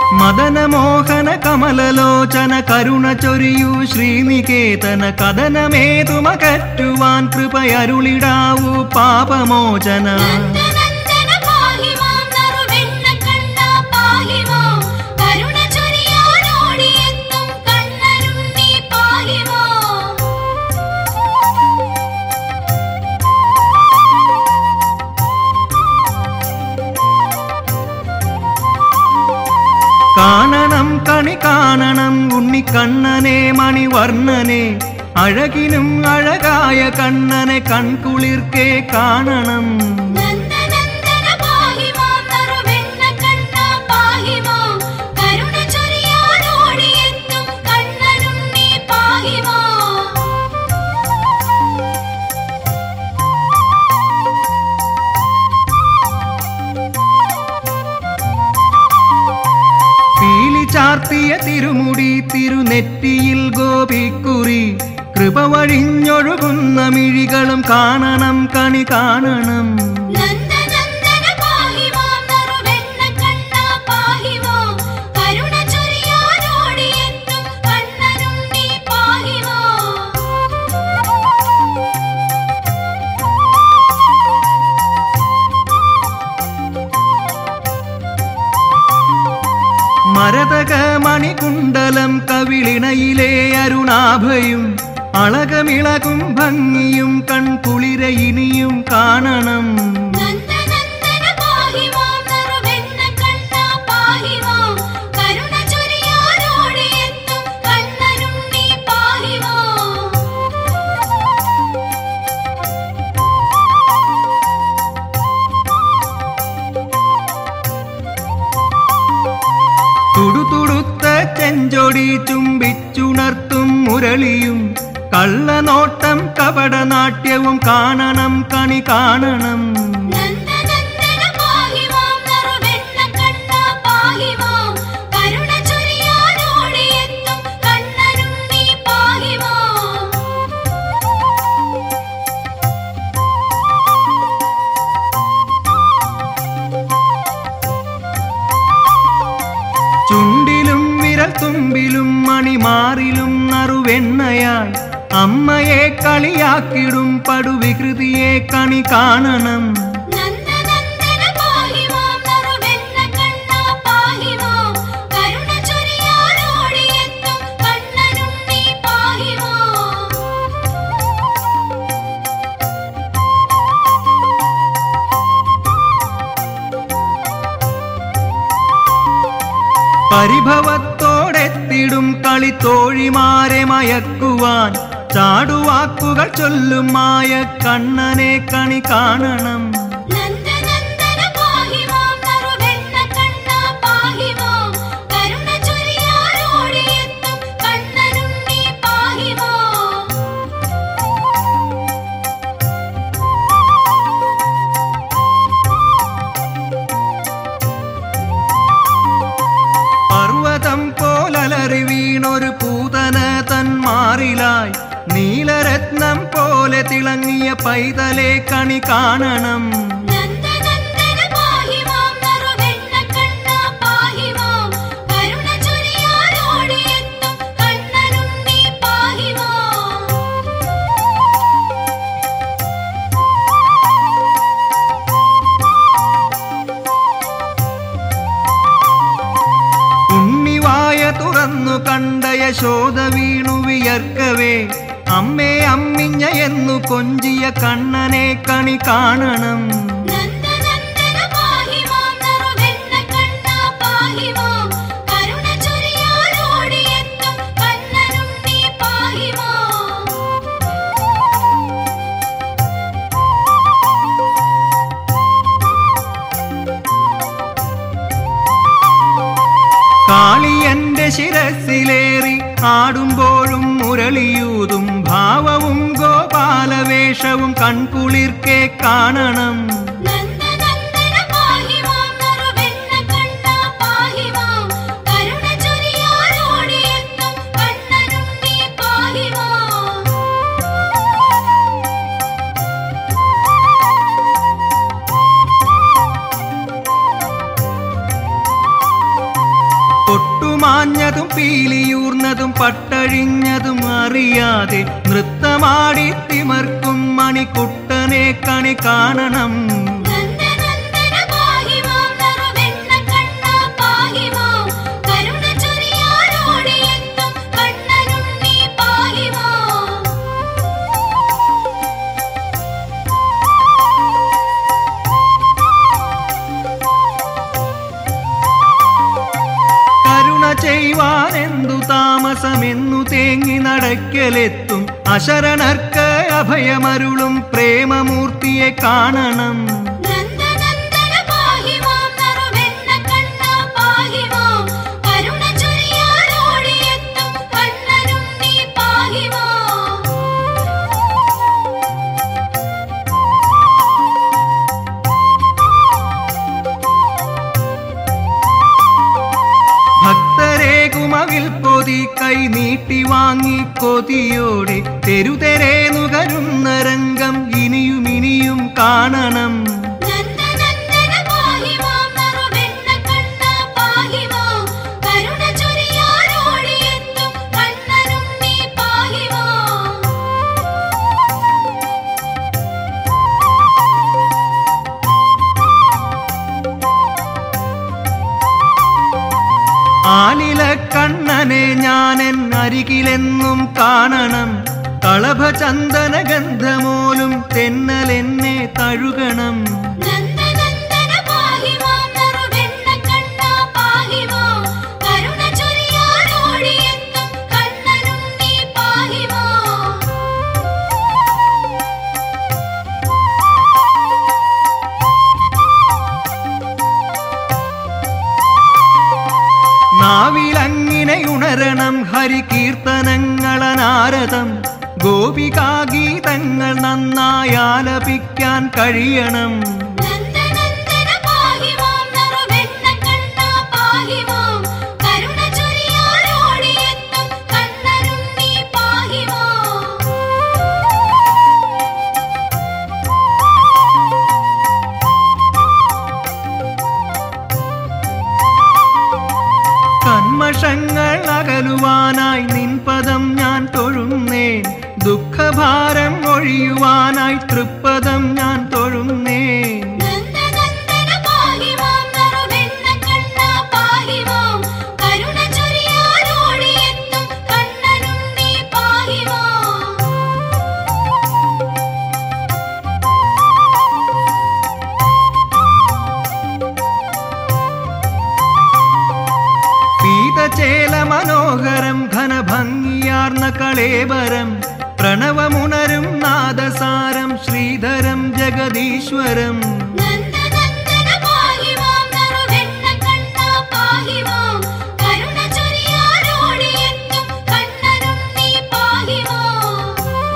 മദനമോഹന കമലലോചന കരുണ ചൊരിയൂ ശ്രീനികേതന കഥനമേതുമകറ്റുവാൻ കൃപയരുളിടാവൂ പാപമോചന നന്ദനന്ദന പാഹി മാം നറുവെണ്ണ കണ്ണ പാഹി മാം കരുണ ചൊരിയാനോടിയെത്തും കണ്ണനുണ്ണി പാഹി മാം കാണണം കണി കാണണം ഉണ്ണിക്കണ്ണനെ മണിവർണ്ണനെ അഴകിനും അഴകായ കണ്ണനെ കൺകുളിർക്കെ കാണണം നന്ദനന്ദന പാഹി മാം നറുവെണ്ണ കണ്ണ പാഹി മാം കരുണ ചൊരിയാനോടിയെത്തും കണ്ണനുണ്ണി പാഹി മാം പീലി ചാർത്തിയ തിരുമുടി തിരുനെറ്റിയിൽ ഗോപിക്കുറി കൃപ വഴിഞ്ഞൊഴുകുന്ന മിഴികളും കാണണം കണി കാണണം നന്ദനന്ദന പാഹി മാം നറുവെണ്ണ കണ്ണ പാഹി മാം കരുണ ചൊരിയാനോടിയെത്തും കണ്ണനുണ്ണി പാഹി മാം മരതക മണികുണ്ടലം കവിളിണയിലെ അരുണാഭയും അളകമിളകും ഭംഗിയും കൺകുളിര ഇനിയും കാണണം നന്ദനന്ദന പാഹി മാം നറുവെണ്ണ കണ്ണ പാഹി മാം കരുണ ചൊരിയാനോടിയെത്തും കണ്ണനുണ്ണി പാഹി മാം തുടുതുടുത്ത ചെഞ്ചൊടി ചുംബിച്ചുണർത്തും മുരളിയും കള്ളനോട്ടം കപടനാട്യവും കാണണം കണി കാണണം നന്ദനന്ദന പാഹി മാം നറുവെണ്ണ കണ്ണ പാഹി മാം കരുണ ചൊരിയാനോടിയെത്തും കണ്ണനുണ്ണി പാഹി മാം ചുണ്ടിലും വിരൽ തുമ്പിലും മണിമാറിലും നറുവെണ്ണയായി അമ്മയെ കളിയാക്കിടും പടുവികൃതിയെ കണി കാണണം നന്ദനന്ദന പാഹി മാം നറുവെണ്ണ കണ്ണ പാഹി മാം കരുണ ചൊരിയാനോടിയെത്തും കണ്ണനുണ്ണി പാഹി മാം പരിഭവത്തോടെത്തിടും കളിത്തോഴിമാരെ മയക്കുവാൻ ചാടുവാക്കുകൾ ചൊല്ലും മായ കണ്ണനെ കണി കാണണം നന്ദനന്ദന പാഹി മാം നറുവെണ്ണ കണ്ണ പാഹി മാം കരുണ ചൊരിയാനോടിയെത്തും കണ്ണനുണ്ണി പാഹി മാം പർവ്വതം പോലലറി വീണൊരു പൂതന തന്മാറിലായി നീലരത്നം പോലെ തിളങ്ങിയ പൈതലെ കണി കാണണം നന്ദനന്ദന പാഹി മാം നറുവെണ്ണ കണ്ണ പാഹി മാം കരുണ ചൊരിയാനോടിയെത്തും കണ്ണനുണ്ണി പാഹി മാം ഉണ്ണിവായ തുറന്നു കണ്ട യശോദ വീണു വിയർക്കവേ അമ്മേ അമ്മിഞ്ഞ എന്നു കൊഞ്ചിയ കണ്ണനെ കണി കാണണം നന്ദനന്ദന പാഹി മാം നറുവെണ്ണ കണ്ണ പാഹി മാം കരുണ ചൊരിയാനോടിയെത്തും കണ്ണനുണ്ണി പാഹി മാം കാളിയന്റെ ശിരസിലേറി ആടുമ്പോഴും മുരളിയൂതും ഭാവവും ഗോപാലവേഷവും കൺകുളിർക്കെ കാണണം നന്ദനന്ദന പാഹി മാം നറുവെണ്ണ കണ്ണ പാഹി മാം കരുണ ചൊരിയാനോടിയെത്തും കണ്ണനുണ്ണി പാഹി മാം പൊട്ടുമാഞ്ഞതും പീലിയൂർന്നതും പട്ടഴിഞ്ഞതും അറിയാതെ നൃത്തമാടി തിമർക്കും മണിക്കുട്ടനെ കണി കാണണം നന്ദനന്ദന പാഹി മാം നറുവെണ്ണ കണ്ണാ പാഹി മാം കരുണ ചൊരിയാനോടിയെത്തും കണ്ണനുണ്ണി പാഹി മാം കരുണ ചെയ്യുവാനെന്തു താമസമെന്നു തേങ്ങി നടക്കലെത്തും അശരണർക്ക് അഭയമരുളും പ്രേമമൂർത്തിയെ കാണണം നന്ദനന്ദന പാഹി മാം നറുവെണ്ണ കണ്ണാ പാഹി മാം കരുണ ചൊരിയാനോടിയെത്തും കണ്ണനുണ്ണി പാഹി മാം ഭക്തരെ കുമവിൽ പൊതി കൈ നീട്ടി വാങ്ങി കൊതിയോടെ തെരുതെരെ നുകരുന്ന രംഗം ഇനിയും ഇനിയും കാണണം നന്ദനന്ദന പാഹി മാം നറുവെണ്ണ കണ്ണാ പാഹി മാം കരുണ ചൊരിയാനോടിയെത്തും കണ്ണനുണ്ണി പാഹി മാം ആലില കണ്ണനെ ഞാനെൻ അരികിലെന്നും കാണണം കളഭ ചന്ദന ഗന്ധമോലും തെന്നലെന്നെ തഴുകണം നന്ദനന്ദന പാഹി മാം നറുവെണ്ണ കണ്ണാ പാഹി മാം കരുണ ചൊരിയാനോടിയെത്തും കണ്ണനുണ്ണി പാഹി മാം നാവിലങ്ങിനെ ഉണരണം ഹരികീർത്തനങ്ങളനാരതം ഗോപികാഗീതങ്ങൾ നന്നായി ആലപിക്കാൻ കഴിയണം നന്ദനന്ദന പാഹി മാം നറുവെണ്ണ കണ്ണാ പാഹി മാം കരുണ ചൊരിയാനോടിയെത്തും കണ്ണനുണ്ണി പാഹി മാം കന്മഷങ്ങൾ അകലുവാനായി നിൻപദം ഞാൻ തൊഴുന്നേൻ ദുഃഖഭാരം ഒഴിയുവാനായി തൃപ്പദം ഞാൻ തൊഴുന്നേൻ നന്ദനന്ദന പാഹി മാം നറുവെണ്ണ കണ്ണാ പാഹി മാം കരുണ ചൊരിയാനോടിയെത്തും കണ്ണനുണ്ണി പാഹി മാം പീതചേല മനോഹരം ഘനഭംഗിയാർന്ന കളേബരം പ്രണവമുണരും നാദസാരം ശ്രീധരം ജഗദീശ്വരം നന്ദനന്ദന പാഹി മാം നറുവെണ്ണ കണ്ണാ പാഹി മാം കരുണ ചൊരിയാനോടിയെത്തും കണ്ണനുണ്ണി പാഹി മാം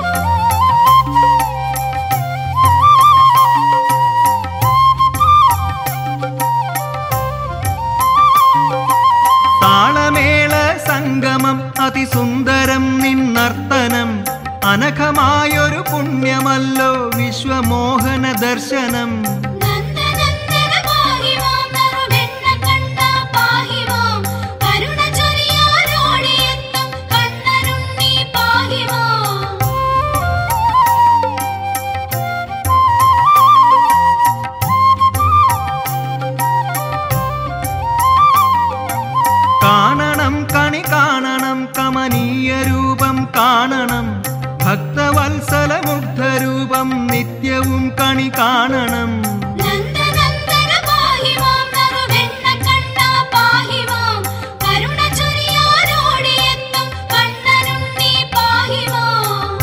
താളമേള സംഗമം അതിസുന്ദരം നിന്നർത്തനം അനഘമായൊരു പുണ്യമല്ലോ വിശ്വമോഹന ദർശനം നന്ദനന്ദന പാഹി മാം നറുവെണ്ണ കണ്ണാ പാഹി മാം കരുണ ചൊരിയാനോടിയെത്തും കണ്ണനുണ്ണി പാഹി മാം കാണണം കണി കാണണം കമനീയ രൂപം കാണണം ഭക്തവത്സല മുഗ്ധരൂപം നിത്യവും കണി കാണണം നന്ദനന്ദന പാഹി മാം നറുവെണ്ണ കണ്ണാ പാഹി മാം കരുണ ചൊരിയാനോടിയെത്തും കണ്ണനുണ്ണി പാഹി മാം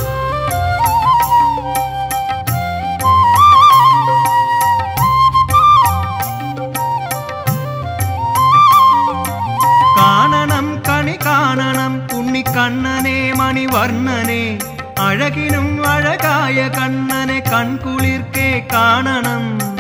കാണണം കണി കാണണം ഉണ്ണിക്കണ്ണനെ മണിവർണ്ണനെ അഴകിനും അഴകായ കണ്ണനെ കൺകുളിർക്കെ കാണണം